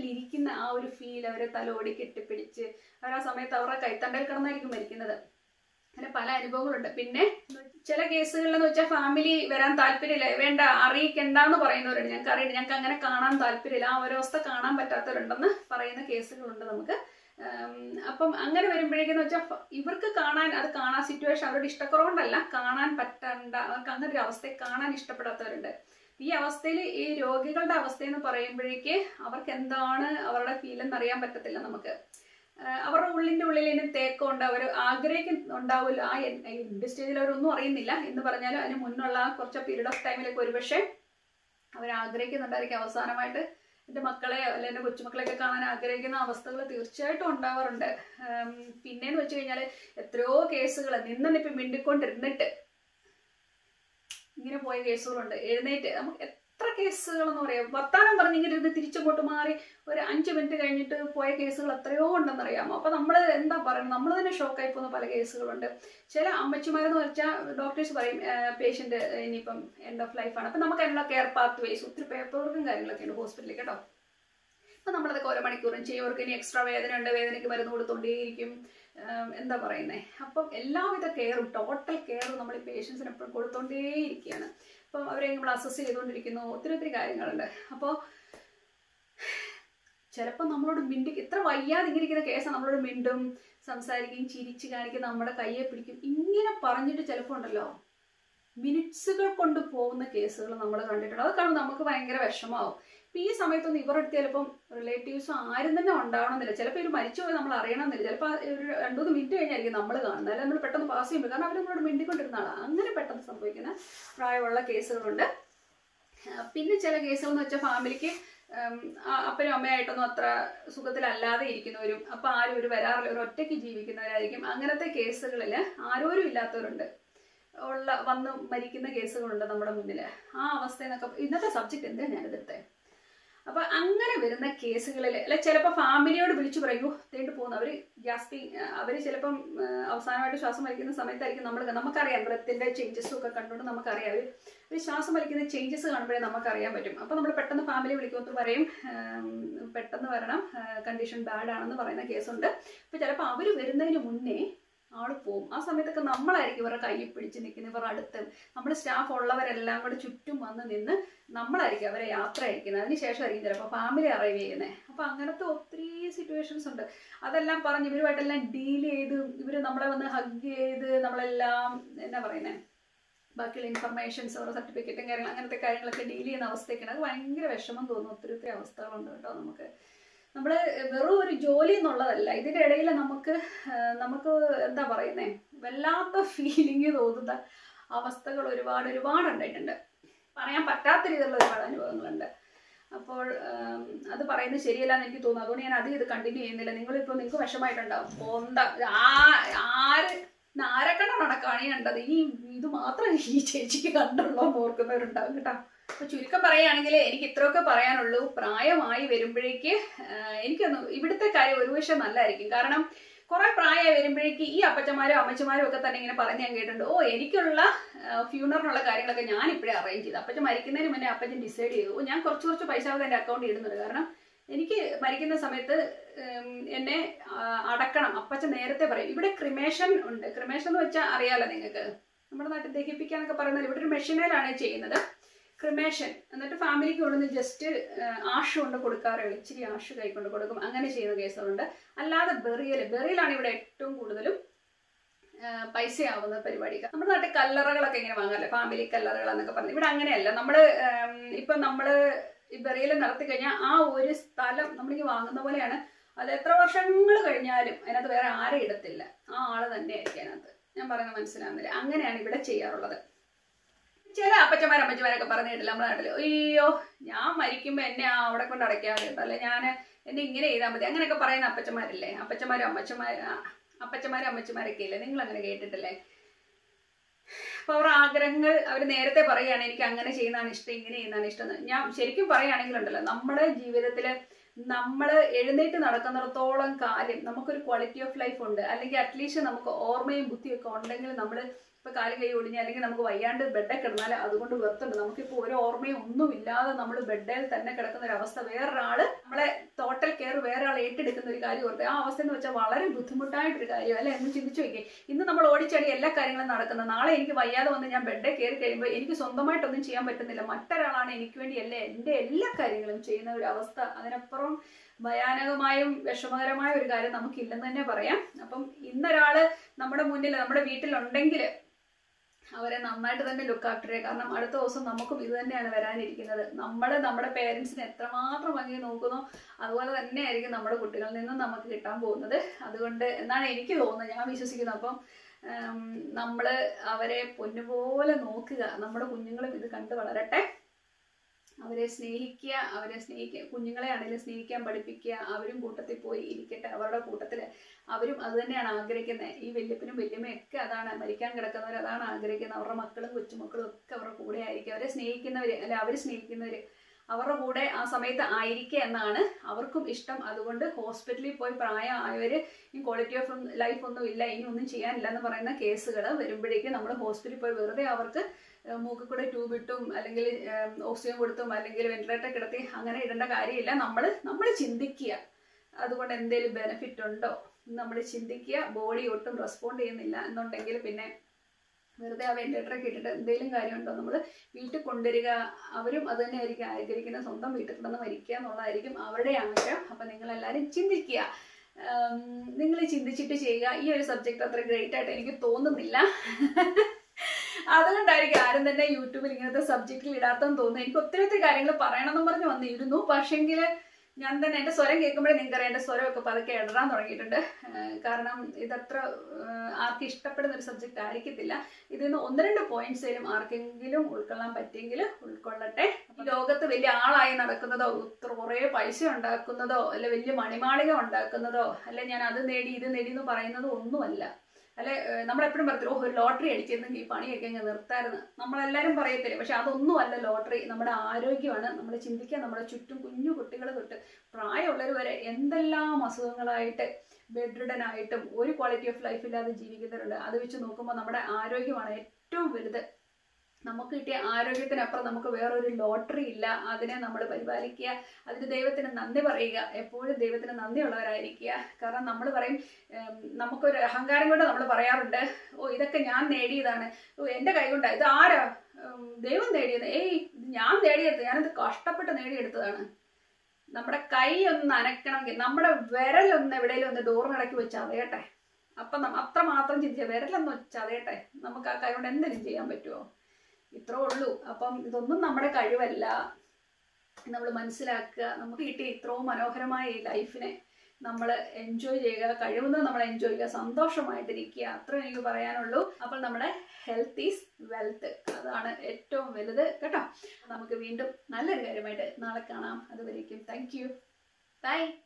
മരിക്കുന്ന ആ ഒരു ഫീൽ അവരെ തലോടി കെട്ടിപ്പിടിച്ച് അവർ ആ സമയത്ത് അവരുടെ കൈത്തണ്ടയിൽ കിടന്നായിരിക്കും മരിക്കുന്നത് അങ്ങനെ പല അനുഭവങ്ങളുണ്ട് പിന്നെ ചില കേസുകളിലെന്ന് വെച്ചാൽ ഫാമിലി വരാൻ താല്പര്യമില്ല വേണ്ട അറിയിക്കണ്ടെന്ന് പറയുന്നവരുണ്ട് ഞങ്ങൾക്ക് അറിയില്ല ഞങ്ങൾക്ക് അങ്ങനെ കാണാൻ താല്പര്യമില്ല ആ ഒരവസ്ഥ കാണാൻ പറ്റാത്തവരുണ്ടെന്ന് പറയുന്ന കേസുകളുണ്ട് നമുക്ക് ഉം, അപ്പം അങ്ങനെ വരുമ്പോഴേക്കെന്ന് വെച്ചാൽ ഫ- ഇവർക്ക് കാണാൻ അത് കാണാൻ സിറ്റുവേഷൻ അവരുടെ ഇഷ്ടക്കുറവുകൊണ്ടല്ല കാണാൻ പറ്റണ്ട അവർക്ക് അങ്ങനെ ഒരു അവസ്ഥയെ കാണാൻ ഇഷ്ടപ്പെടാത്തവരുണ്ട് ഈ അവസ്ഥയിൽ ഈ രോഗികളുടെ അവസ്ഥയെന്ന് പറയുമ്പോഴേക്ക് അവർക്ക് എന്താണ് അവരുടെ ഫീൽ എന്ന് അറിയാൻ പറ്റത്തില്ല നമുക്ക് ആഹ് അവരുടെ ഉള്ളിന്റെ ഉള്ളിൽ ഇനി തേക്കമുണ്ട് അവർ ആഗ്രഹിക്കുന്നുണ്ടാവില്ല ആ എൻഡ് സ്റ്റേജിൽ അവരൊന്നും അറിയുന്നില്ല എന്ന് പറഞ്ഞാലും അതിന് മുന്നുള്ള ആ കുറച്ച് പീരീഡ് ഓഫ് ടൈമിലേക്ക് ഒരുപക്ഷെ അവർ ആഗ്രഹിക്കുന്നുണ്ടായിരിക്കും അവസാനമായിട്ട് എൻ്റെ മക്കളെ അല്ലെ എൻ്റെ കൊച്ചുമക്കളെയൊക്കെ കാണാൻ ആഗ്രഹിക്കുന്ന അവസ്ഥകൾ തീർച്ചയായിട്ടും ഉണ്ടാവാറുണ്ട് ഉം, പിന്നെന്ന് വെച്ച് കഴിഞ്ഞാൽ എത്രയോ കേസുകൾ നിന്നിപ്പം മിണ്ടിക്കൊണ്ടിരുന്നിട്ട് ഇങ്ങനെ പോയ കേസുകളുണ്ട് എഴുന്നേറ്റ് നമുക്ക് എത്ര കേസുകളെന്ന് പറയാം വർത്താനം പറഞ്ഞ് ഇങ്ങനെ ഇരുന്ന് തിരിച്ചങ്ങോട്ട് മാറി ഒരു അഞ്ച് മിനിറ്റ് കഴിഞ്ഞിട്ട് പോയ കേസുകൾ എത്രയോ ഉണ്ടെന്നറിയാമോ അപ്പൊ നമ്മൾ എന്താ പറയുന്നത് നമ്മൾ തന്നെ ഷോക്കായി പോകുന്ന പല കേസുകളുണ്ട് ചില അമ്മച്ചിമാരെന്ന് വെച്ചാൽ ഡോക്ടേഴ്സ് പറയും പേഷ്യന്റ് ഇനിയിപ്പം എൻഡ് ഓഫ് ലൈഫാണ് അപ്പൊ നമുക്ക് അതിനുള്ള കെയർ പാത്ത് വേസ് ഒത്തിരി പേപ്പർ വർക്കും കാര്യങ്ങളൊക്കെ ഉണ്ട് ഹോസ്പിറ്റലിൽ കേട്ടോ അപ്പൊ നമ്മളതൊക്കെ ഓരോ മണിക്കൂറും ചെയ്യും അവർക്ക് ഇനി എക്സ്ട്രാ വേദന ഉണ്ട് വേദനയ്ക്ക് മരുന്ന് കൊടുത്തോണ്ടേയിരിക്കും ഉം, എന്താ പറയുന്നത് അപ്പം എല്ലാവിധ കെയറും ടോട്ടൽ കെയറും നമ്മൾ ഈ പേഷ്യൻസിന് എപ്പോഴും കൊടുത്തോണ്ടേയിരിക്കുകയാണ് അപ്പം അവരെ നമ്മൾ അസസ് ചെയ്തുകൊണ്ടിരിക്കുന്നു ഒത്തിരി ഒത്തിരി കാര്യങ്ങളുണ്ട് അപ്പോൾ ചിലപ്പോൾ നമ്മളോട് മിണ്ടി ഇത്ര വയ്യാതെ ഇങ്ങനെ ഇരിക്കുന്ന കേസ് നമ്മളോട് മിണ്ടും സംസാരിക്കുകയും ചിരിച്ച് കാണിക്കും നമ്മുടെ കയ്യെ പിടിക്കും ഇങ്ങനെ പറഞ്ഞിട്ട് ചിലപ്പോൾ ഉണ്ടല്ലോ മിനിറ്റ്സുകൾ കൊണ്ട് പോകുന്ന കേസുകൾ നമ്മൾ കണ്ടിട്ടുണ്ട് അത് കാണുമ്പോൾ നമുക്ക് ഭയങ്കര വിഷമാവും ഇപ്പം ഈ സമയത്തൊന്നും ഇവരുടെ അടുത്ത് ചിലപ്പം റിലേറ്റീവ്സ് ആരും തന്നെ ഉണ്ടാവണമെന്നില്ല ചിലപ്പോൾ ഇവർ മരിച്ചു പോയി നമ്മൾ അറിയണമെന്നില്ല ചിലപ്പോൾ ഒരു രണ്ടു മൂന്ന് മിനിറ്റ് കഴിഞ്ഞായിരിക്കും നമ്മൾ കാണുന്നത് അല്ലെങ്കിൽ നമ്മൾ പെട്ടെന്ന് പാസ് ചെയ്യുമ്പോൾ കാരണം അവർ നമ്മളോട് മിണ്ടിക്കൊണ്ടിരുന്ന ആളാണ് അങ്ങനെ പെട്ടെന്ന് സംഭവിക്കുന്ന പ്രായമുള്ള കേസുകളുണ്ട് ആ, പിന്നെ ചില കേസുകൾ എന്ന് വെച്ചാൽ ഫാമിലിക്ക് ഉം, ആ അപ്പനും അമ്മയായിട്ടൊന്നും അത്ര സുഖത്തിലല്ലാതെ ഇരിക്കുന്നവരും അപ്പൊ ആരും ഒരു വരാറില്ല ഒരു ഒറ്റയ്ക്ക് ജീവിക്കുന്നവരായിരിക്കും അങ്ങനത്തെ കേസുകളിൽ ആരോരും ഇല്ലാത്തവരുണ്ട് ഉള്ള വന്ന് മരിക്കുന്ന കേസുകളുണ്ട് നമ്മുടെ മുന്നിൽ ആ അവസ്ഥ എന്നൊക്കെ ഇന്നത്തെ സബ്ജക്ട് എന്താ ഞാനെടുത്തേ അപ്പൊ അങ്ങനെ വരുന്ന കേസുകളിൽ അല്ലെ ചിലപ്പോൾ ഫാമിലിയോട് വിളിച്ചു പറയൂ തേണ്ട് പോകുന്നു അവര് ഗ്യാസ്പിങ് അവര് ചിലപ്പം ആ, അവസാനമായിട്ട് ശ്വാസം വലിക്കുന്ന സമയത്തായിരിക്കും നമ്മൾ നമുക്കറിയാം ബ്രത്തിന്റെ ചേഞ്ചസും ഒക്കെ കണ്ടുകൊണ്ട് നമുക്കറിയാം അവര് ഒരു ശ്വാസം വലിക്കുന്ന ചേഞ്ചസ് കാണുമ്പോഴേ നമുക്കറിയാൻ പറ്റും അപ്പോൾ നമ്മൾ പെട്ടെന്ന് ഫാമിലി വിളിക്കുമ്പോൾ പറയും ആം, പെട്ടെന്ന് വരണം കണ്ടീഷൻ ബാഡ് ആണെന്ന് പറയുന്ന കേസുണ്ട് അപ്പോൾ ചിലപ്പോൾ അവർ വരുന്നതിന് മുന്നേ ആള് പോവും ആ സമയത്തൊക്കെ നമ്മളായിരിക്കും ഇവരുടെ കയ്യിൽ പിടിച്ച് നിൽക്കുന്നത് ഇവരുടെ അടുത്ത് നമ്മുടെ സ്റ്റാഫ് ഉള്ളവരെല്ലാം കൂടെ ചുറ്റും വന്ന് നിന്ന് നമ്മളായിരിക്കും അവരെ യാത്ര അയക്കുന്നത് അതിന് ശേഷമായിരിക്കും ചിലപ്പോൾ ഫാമിലി അറൈവ് ചെയ്യുന്നത് അപ്പോൾ അങ്ങനത്തെ ഒത്തിരി സിറ്റുവേഷൻസ് ഉണ്ട് അതെല്ലാം പറഞ്ഞ് ഇവരുമായിട്ടെല്ലാം ഡീൽ ചെയ്ത് ഇവർ നമ്മളെ വന്ന് ഹഗ് ചെയ്ത് നമ്മളെല്ലാം എന്നാ പറയുന്നത് ബാക്കിയുള്ള ഇൻഫർമേഷൻസ് അവരുടെ സർട്ടിഫിക്കറ്റും കാര്യങ്ങൾ അങ്ങനത്തെ കാര്യങ്ങളൊക്കെ ഡീൽ ചെയ്യുന്ന അവസ്ഥയൊക്കെയാണ് അത് ഭയങ്കര വിഷമം തോന്നും ഒത്തിരി ഒത്തിരി അവസ്ഥകളുണ്ട് കേട്ടോ നമുക്ക് നമ്മൾ വെറും ഒരു ജോലി എന്നുള്ളതല്ല ഇതിൻ്റെ ഇടയിൽ നമുക്ക് ആ, നമുക്ക് എന്താ പറയുന്നേ വല്ലാത്ത ഫീലിംഗ് തോന്നുന്ന അവസ്ഥകൾ ഒരുപാട് ഒരുപാട് ഉണ്ടായിട്ടുണ്ട് പറയാൻ പറ്റാത്ത രീതിയിലുള്ള ഒരുപാട് അനുഭവങ്ങളുണ്ട് അപ്പോൾ ആം, അത് പറയുന്നത് ശരിയല്ല എന്ന് എനിക്ക് തോന്നുന്നു അതുകൊണ്ട് ഞാൻ അധികം ഇത് കണ്ടിന്യൂ ചെയ്യുന്നില്ല നിങ്ങളിപ്പോൾ നിങ്ങൾക്ക് വിഷമായിട്ടുണ്ടാവും പോന്ത ആ ആര് ആരക്കണ്ണാണ് കണി കണ്ടത് ഈ ഇത് മാത്രം ഈ ചേച്ചിക്ക് കണ്ടുള്ളൂ എന്ന് ഓർക്കുന്നവരുണ്ടാവും കേട്ടോ അപ്പൊ ചുരുക്കം പറയുകയാണെങ്കിൽ എനിക്ക് ഇത്രയൊക്കെ പറയാനുള്ളൂ പ്രായമായി വരുമ്പോഴേക്ക് ആഹ് എനിക്കൊന്ന് ഇവിടുത്തെ കാര്യം ഒരു വശം നല്ലതായിരിക്കും കാരണം കുറെ പ്രായമായി വരുമ്പോഴേക്ക് ഈ അപ്പച്ചമാരും അമ്മച്ചമാരും ഒക്കെ തന്നെ ഇങ്ങനെ പറഞ്ഞ് ഞാൻ കേട്ടിട്ടുണ്ട് ഓ എനിക്കുള്ള ഫ്യൂണറിനുള്ള കാര്യങ്ങളൊക്കെ ഞാൻ ഇപ്പോഴേ അറേഞ്ച് ചെയ്തു അപ്പച്ചൻ മരിക്കുന്നതിന് മുന്നേ അപ്പച്ചൻ ഡിസൈഡ് ചെയ്തു ഓ, ഞാൻ കുറച്ച് കുറച്ച് പൈസ എൻ്റെ അക്കൗണ്ടിൽ ഇടുന്നുണ്ട് കാരണം എനിക്ക് മരിക്കുന്ന സമയത്ത് ഉം, എന്നെ ആ, അടക്കണം അപ്പച്ചൻ നേരത്തെ പറയും ഇവിടെ ക്രിമേഷൻ ഉണ്ട് ക്രിമേഷൻ എന്ന് വെച്ചാൽ അറിയാലോ നിങ്ങൾക്ക് നമ്മുടെ നാട്ടിൽ ദഹിപ്പിക്കാനൊക്കെ പറയുന്നത് ഇവിടെ ഒരു മെഷീനിലാണ് ചെയ്യുന്നത് ക്രിമേഷൻ എന്നിട്ട് ഫാമിലിക്ക് കൊണ്ടുവന്ന് ജസ്റ്റ് ആഷ് കൊണ്ട് കൊടുക്കാറേ ഉള്ളൂ ഇച്ചിരി ആഷ് കൈ കൊണ്ട് കൊടുക്കും അങ്ങനെ ചെയ്യുന്ന കേസുകളുണ്ട് അല്ലാതെ ബെറിയൽ ബെറിയലാണ് ഇവിടെ ഏറ്റവും കൂടുതലും ആ, പൈസയാവുന്ന പരിപാടി നമ്മുടെ നാട്ടിൽ കല്ലറകളൊക്കെ ഇങ്ങനെ വാങ്ങാല്ലേ ഫാമിലി കല്ലറകൾ എന്നൊക്കെ പറഞ്ഞു ഇവിടെ അങ്ങനെയല്ല നമ്മള് ഉം, ഇപ്പൊ നമ്മള് ഈ ബെറിയൽ നടത്തി കഴിഞ്ഞാൽ ആ ഒരു സ്ഥലം നമ്മളിങ്ങനെ വാങ്ങുന്ന പോലെയാണ് അത് എത്ര വർഷങ്ങൾ കഴിഞ്ഞാലും അതിനകത്ത് വേറെ ആരും ഇടത്തില്ല ആ ആള് തന്നെ ആയിരിക്കും അതിനകത്ത് ഞാൻ പറയുന്നത് മനസ്സിലാവുന്നില്ല അങ്ങനെയാണ് ഇവിടെ ചെയ്യാറുള്ളത് ചില അപ്പച്ചമാർ അമ്മച്ചമാരൊക്കെ പറഞ്ഞു കേട്ടില്ല നമ്മുടെ നാട്ടിൽ അയ്യോ ഞാൻ മരിക്കുമ്പോ എന്നെ ആ അവിടെ കൊണ്ട് അടയ്ക്കാൻ കേട്ടോ അല്ലെ ഞാൻ എന്നെ ഇങ്ങനെ ചെയ്താൽ മതി അങ്ങനെയൊക്കെ പറയുന്ന അപ്പച്ചമാരില്ലേ അപ്പച്ചമാരും അമ്മച്ചമാർ അപ്പച്ചമാരും അമ്മച്ചമാരൊക്കെ ഇല്ലേ നിങ്ങൾ അങ്ങനെ കേട്ടിട്ടില്ലേ അപ്പൊ അവരുടെ ആഗ്രഹങ്ങൾ അവർ നേരത്തെ പറയുകയാണ് എനിക്ക് അങ്ങനെ ചെയ്യുന്നതാണ് ഇഷ്ടം ഇങ്ങനെ ചെയ്യുന്നതാണ് ഇഷ്ടം എന്ന്. ഞാൻ ശരിക്കും പറയുകയാണെങ്കിലുണ്ടല്ലോ നമ്മുടെ ജീവിതത്തിൽ നമ്മൾ എഴുന്നേറ്റ് നടക്കുന്നിടത്തോളം കാലം നമുക്കൊരു ക്വാളിറ്റി ഓഫ് ലൈഫ് ഉണ്ട് അല്ലെങ്കിൽ അറ്റ്ലീസ്റ്റ് നമുക്ക് ഓർമ്മയും ബുദ്ധിയൊക്കെ ഉണ്ടെങ്കിൽ നമ്മൾ ഇപ്പൊ കാലും കൈ ഒടിഞ്ഞ് അല്ലെങ്കിൽ നമുക്ക് വയ്യാണ്ട് ബെഡിൽ കിടന്നാൽ അതുകൊണ്ട് വെറുത്തുണ്ട് നമുക്കിപ്പോൾ ഒരു ഓർമ്മയും ഒന്നും ഇല്ലാതെ നമ്മൾ ബെഡിൽ തന്നെ കിടക്കുന്ന ഒരു അവസ്ഥ വേറൊരാള് നമ്മളെ ടോട്ടൽ കെയർ വേറെ ആൾ ഏറ്റെടുക്കുന്ന ഒരു കാര്യം ഓർത്ത് ആ അവസ്ഥ എന്ന് വെച്ചാൽ വളരെ ബുദ്ധിമുട്ടായിട്ടൊരു കാര്യം അല്ലെ എന്ന് ചിന്തിച്ചു നോക്കിയേ ഇന്ന് നമ്മൾ ഓടിച്ചാടി എല്ലാ കാര്യങ്ങളും നടക്കുന്നത് നാളെ എനിക്ക് വയ്യാതെ വന്ന് ഞാൻ ബെഡിൽ കയറി കഴിയുമ്പോൾ എനിക്ക് സ്വന്തമായിട്ടൊന്നും ചെയ്യാൻ പറ്റുന്നില്ല മറ്റൊരാളാണ് എനിക്ക് വേണ്ടി അല്ലേ എൻ്റെ എല്ലാ കാര്യങ്ങളും ചെയ്യുന്ന ഒരു അവസ്ഥ അതിനപ്പുറം ഭയാനകമായും വിഷമകരമായ ഒരു കാര്യം നമുക്കില്ലെന്ന് തന്നെ പറയാം അപ്പം ഇന്നൊരാള് നമ്മുടെ മുന്നിൽ നമ്മുടെ വീട്ടിലുണ്ടെങ്കിൽ അവരെ നന്നായിട്ട് തന്നെ ലുക്ക് ആഫ്റ്റർ ചെയ്യുക കാരണം അടുത്ത ദിവസം നമുക്കും ഇത് തന്നെയാണ് വരാനിരിക്കുന്നത് നമ്മൾ നമ്മുടെ പേരൻസിനെ എത്രമാത്രം ഭംഗി നോക്കുന്നോ അതുപോലെ തന്നെ ആയിരിക്കും നമ്മുടെ കുട്ടികളിൽ നിന്നും നമുക്ക് കിട്ടാൻ പോകുന്നത് അതുകൊണ്ട് എന്നാണ് എനിക്ക് തോന്നുന്നത് ഞാൻ വിശ്വസിക്കുന്നത് അപ്പം നമ്മൾ അവരെ പൊന്നുപോലെ നോക്കുക നമ്മുടെ കുഞ്ഞുങ്ങളും ഇത് കണ്ട് വളരട്ടെ അവരെ സ്നേഹിക്കുക അവരെ സ്നേഹിക്കുക കുഞ്ഞുങ്ങളെ ആണെങ്കിലും സ്നേഹിക്കാൻ പഠിപ്പിക്കുക അവരും കൂട്ടത്തിൽ പോയി ഇരിക്കട്ടെ അവരുടെ കൂട്ടത്തിൽ അവരും അത് തന്നെയാണ് ആഗ്രഹിക്കുന്നത് ഈ വല്യപ്പനും വല്യമ്മയും ഒക്കെ അതാണ് മരിക്കാൻ കിടക്കുന്നവർ അതാണ് ആഗ്രഹിക്കുന്നത് അവരുടെ മക്കളും കൊച്ചുമക്കളും ഒക്കെ അവരുടെ കൂടെ ആയിരിക്കും അവരെ സ്നേഹിക്കുന്നവർ അല്ലെ അവർ സ്നേഹിക്കുന്നവർ അവരുടെ കൂടെ ആ സമയത്ത് ആയിരിക്കുക എന്നാണ് അവർക്കും ഇഷ്ടം അതുകൊണ്ട് ഹോസ്പിറ്റലിൽ പോയി പ്രായമായവർ ഈ ക്വാളിറ്റി ഓഫ് ലൈഫ് ഒന്നും ഇല്ല ഇനി ഒന്നും ചെയ്യാനില്ല എന്ന് പറയുന്ന കേസുകൾ വരുമ്പോഴേക്കും നമ്മൾ ഹോസ്പിറ്റലിൽ പോയി വെറുതെ അവർക്ക് മൂക്കിൽ കൂടെ ട്യൂബ് ഇട്ടും അല്ലെങ്കിൽ ഓക്സിജൻ കൊടുത്തും അല്ലെങ്കിൽ വെന്റിലേറ്റർ കിടത്തി അങ്ങനെ ഇടേണ്ട കാര്യമില്ല നമ്മൾ നമ്മൾ ചിന്തിക്കുക അതുകൊണ്ട് എന്തെങ്കിലും ബെനിഫിറ്റ് ഉണ്ടോ നമ്മൾ ചിന്തിക്കുക ബോഡി ഒട്ടും റെസ്പോണ്ട് ചെയ്യുന്നില്ല എന്നുണ്ടെങ്കിൽ പിന്നെ വെറുതെ ആ വെന്റിലേറ്ററൊക്കെ ഇട്ടിട്ട് എന്തെങ്കിലും കാര്യമുണ്ടോ നമ്മൾ വീട്ടിൽ കൊണ്ടുവരിക അവരും അത് തന്നെ ആയിരിക്കും ആഗ്രഹിക്കുന്നത് സ്വന്തം വീട്ടിൽ കിടന്ന് മരിക്കുക എന്നുള്ളതായിരിക്കും അവരുടെ ആഗ്രഹം അപ്പം നിങ്ങളെല്ലാവരും ചിന്തിക്കുക നിങ്ങൾ ചിന്തിച്ചിട്ട് ചെയ്യുക ഈ ഒരു സബ്ജക്റ്റ് അത്ര ഗ്രേറ്റ് ആയിട്ട് എനിക്ക് തോന്നുന്നില്ല അതുകൊണ്ടായിരിക്കും ആരും തന്നെ യൂട്യൂബിൽ ഇങ്ങനത്തെ സബ്ജക്റ്റിൽ ഇടാത്തെന്ന് തോന്നുന്നു എനിക്ക് ഒത്തിരി ഒത്തിരി കാര്യങ്ങൾ പറയണമെന്ന് പറഞ്ഞ് വന്നിരുന്നു പക്ഷെങ്കിൽ ഞാൻ തന്നെ എൻ്റെ സ്വരം കേൾക്കുമ്പോഴേ നിങ്ങൾക്കറിയാം എൻ്റെ സ്വരമൊക്കെ പതുക്കെ ഇടറാൻ തുടങ്ങിയിട്ടുണ്ട് കാരണം ഇതത്ര ആർക്കും ഇഷ്ടപ്പെടുന്ന ഒരു സബ്ജക്റ്റ് ആയിരിക്കത്തില്ല ഇതിൽ നിന്ന് ഒന്ന് രണ്ട് പോയിന്റ്സേലും ആർക്കെങ്കിലും ഉൾക്കൊള്ളാൻ പറ്റിയെങ്കിൽ ഉൾക്കൊള്ളട്ടെ ഈ ലോകത്ത് വലിയ ആളായി നടക്കുന്നതോ കുറേ പൈസ ഉണ്ടാക്കുന്നതോ അല്ലെ വലിയ മണിമാളിക ഉണ്ടാക്കുന്നതോ അല്ലെ ഞാൻ അത് നേടി ഇത് നേടി എന്ന് പറയുന്നതോ ഒന്നുമല്ല അല്ലെ നമ്മളെപ്പോഴും പറയത്തില്ല ഓ ഒരു ലോട്ടറി അടിച്ചിരുന്നെങ്കിൽ ഈ പണിയൊക്കെ അങ്ങ് നിർത്തായിരുന്നു നമ്മളെല്ലാവരും പറയത്തില്ലേ പക്ഷെ അതൊന്നും അല്ല ലോട്ടറി നമ്മുടെ ആരോഗ്യമാണ് നമ്മൾ ചിന്തിക്കുക നമ്മുടെ ചുറ്റും കുഞ്ഞു കുട്ടികൾ തൊട്ട് പ്രായമുള്ളവർ വരെ എന്തെല്ലാം അസുഖങ്ങളായിട്ട് ബെഡ് ആയിട്ടും ഒരു ക്വാളിറ്റി ഓഫ് ലൈഫ് ഇല്ലാതെ ജീവിക്കുന്നവരുണ്ട് അത് വെച്ച് നോക്കുമ്പോൾ നമ്മുടെ ആരോഗ്യമാണ് ഏറ്റവും വലുത് നമുക്ക് കിട്ടിയ ആരോഗ്യത്തിനപ്പുറം നമുക്ക് വേറൊരു ലോട്ടറി ഇല്ല അതിനെ നമ്മൾ പരിപാലിക്കുക അതിന് ദൈവത്തിന് നന്ദി പറയുക എപ്പോഴും ദൈവത്തിന് നന്ദിയുള്ളവരായിരിക്കുക കാരണം നമ്മൾ പറയും നമുക്കൊരു അഹങ്കാരം കൊണ്ട് നമ്മൾ പറയാറുണ്ട് ഓ ഇതൊക്കെ ഞാൻ നേടിയതാണ് ഓ എൻ്റെ കൈ കൊണ്ടാ ഇത് ആരാ ദൈവം നേടിയത് ഏയ് ഇത് ഞാൻ നേടിയെടുത്തത് ഞാനത് കഷ്ടപ്പെട്ട് നേടിയെടുത്തതാണ് നമ്മുടെ കൈ ഒന്ന് അനക്കണമെങ്കിൽ നമ്മുടെ വിരലൊന്ന് എവിടെയെങ്കിലും ഒന്ന് ഡോറിനിടയ്ക്ക് വെച്ച് അതയട്ടെ അപ്പം അത്ര മാത്രം ചിന്തിച്ച വിരലൊന്ന് വെച്ച് അതയട്ടെ നമുക്ക് ആ കൈ കൊണ്ട് എന്തെങ്കിലും ചെയ്യാൻ പറ്റുമോ ഇത്രേ ഉള്ളൂ അപ്പം ഇതൊന്നും നമ്മുടെ കഴിവല്ല നമ്മൾ മനസ്സിലാക്കുക നമുക്ക് കിട്ടിയ ഇത്രയും മനോഹരമായ ഈ ലൈഫിനെ നമ്മൾ എൻജോയ് ചെയ്യുക കഴിവുന്നത് നമ്മൾ എൻജോയ് ചെയ്യുക സന്തോഷമായിട്ടിരിക്കുക അത്ര എനിക്ക് പറയാനുള്ളൂ അപ്പോൾ നമ്മുടെ ഹെൽത്ത് ഈസ് വെൽത്ത് അതാണ് ഏറ്റവും വലുത് കേട്ടോ നമുക്ക് വീണ്ടും നല്ലൊരു കാര്യമായിട്ട് നാളെ കാണാം അതുവരേക്കും താങ്ക് യു ബൈ